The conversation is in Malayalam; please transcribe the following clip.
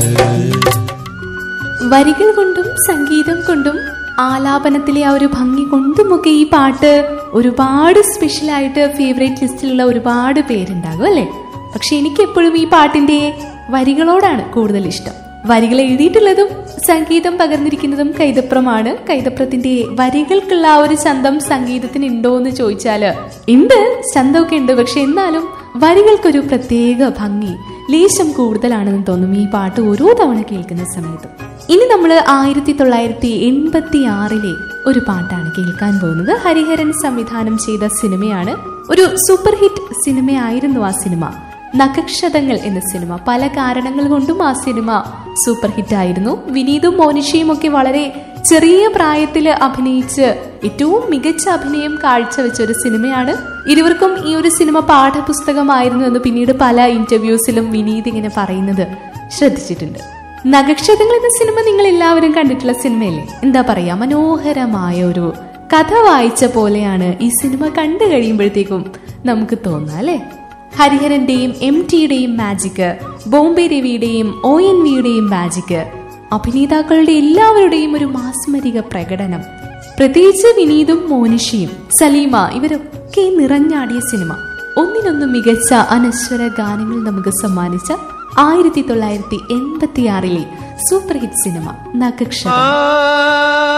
വരികൾ കൊണ്ടും സംഗീതം കൊണ്ടും ആലാപനത്തിലെ ആ ഒരു ഭംഗി കൊണ്ടുമൊക്കെ ഈ പാട്ട് ഒരുപാട് സ്പെഷ്യലായിട്ട് ഫേവറേറ്റ് ലിസ്റ്റിലുള്ള ഒരുപാട് പേരുണ്ടാകും അല്ലേ പക്ഷെ എനിക്ക് എപ്പോഴും ഈ പാട്ടിന്റെ വരികളോടാണ് കൂടുതൽ ഇഷ്ടം വരികൾ എഴുതിയിട്ടുള്ളതും സംഗീതം പകർന്നിരിക്കുന്നതും കൈതപ്രമാണ് കൈതപ്രത്തിന്റെ വരികൾക്കുള്ള ആ ഒരു ചന്തം സംഗീതത്തിന് ഉണ്ടോ എന്ന് ചോദിച്ചാല് ഉണ്ട് ചന്തമൊക്കെ ഉണ്ട് പക്ഷെ എന്നാലും വരികൾക്കൊരു പ്രത്യേക ഭംഗി ലേശം കൂടുതലാണെന്ന് തോന്നും ഈ പാട്ട് ഓരോ തവണ കേൾക്കുന്ന സമയത്തും ഇനി നമ്മൾ ആയിരത്തി തൊള്ളായിരത്തി എൺപത്തി ആറിലെ ഒരു പാട്ടാണ് കേൾക്കാൻ പോകുന്നത് ഹരിഹരൻ സംവിധാനം ചെയ്ത സിനിമയാണ് ഒരു സൂപ്പർ ഹിറ്റ് സിനിമയായിരുന്നു ആ സിനിമ നഖക്ഷതങ്ങൾ എന്ന സിനിമ പല കാരണങ്ങൾ കൊണ്ടും ആ സിനിമ സൂപ്പർ ഹിറ്റ് ആയിരുന്നു വിനീതും മോനിഷയും ഒക്കെ വളരെ ചെറിയ പ്രായത്തിൽ അഭിനയിച്ച് ഏറ്റവും മികച്ച അഭിനയം കാഴ്ചവെച്ച ഒരു സിനിമയാണ് ഇരുവർക്കും ഈ ഒരു സിനിമ പാഠപുസ്തകമായിരുന്നു എന്ന് പിന്നീട് പല ഇന്റർവ്യൂസിലും വിനീത് ഇങ്ങനെ പറയുന്നത് ശ്രദ്ധിച്ചിട്ടുണ്ട് നഗക്ഷതങ്ങൾ എന്ന സിനിമ നിങ്ങൾ എല്ലാവരും കണ്ടിട്ടുള്ള സിനിമയല്ലേ എന്താ പറയാ മനോഹരമായ ഒരു കഥ വായിച്ച പോലെയാണ് ഈ സിനിമ കണ്ടു കഴിയുമ്പോഴത്തേക്കും നമുക്ക് തോന്നുക അല്ലേ ഹരിഹരന്റെയും എം ടിയുടെയും മാജിക് ബോംബെ രവിയുടെയും ഒ എൻ വിയുടെയും മാജിക് അഭിനേതാക്കളുടെ എല്ലാവരുടെയും ഒരു മാസ്മരിക പ്രകടനം പ്രത്യേകിച്ച് വിനീതും മോനിഷിയും സലീമ ഇവരൊക്കെ നിറഞ്ഞാടിയ സിനിമ ഒന്നിനൊന്നും മികച്ച അനശ്വര ഗാനങ്ങൾ നമുക്ക് സമ്മാനിച്ച ആയിരത്തി തൊള്ളായിരത്തി എൺപത്തി ആറിലെ സൂപ്പർ ഹിറ്റ് സിനിമ നഗക്ഷരം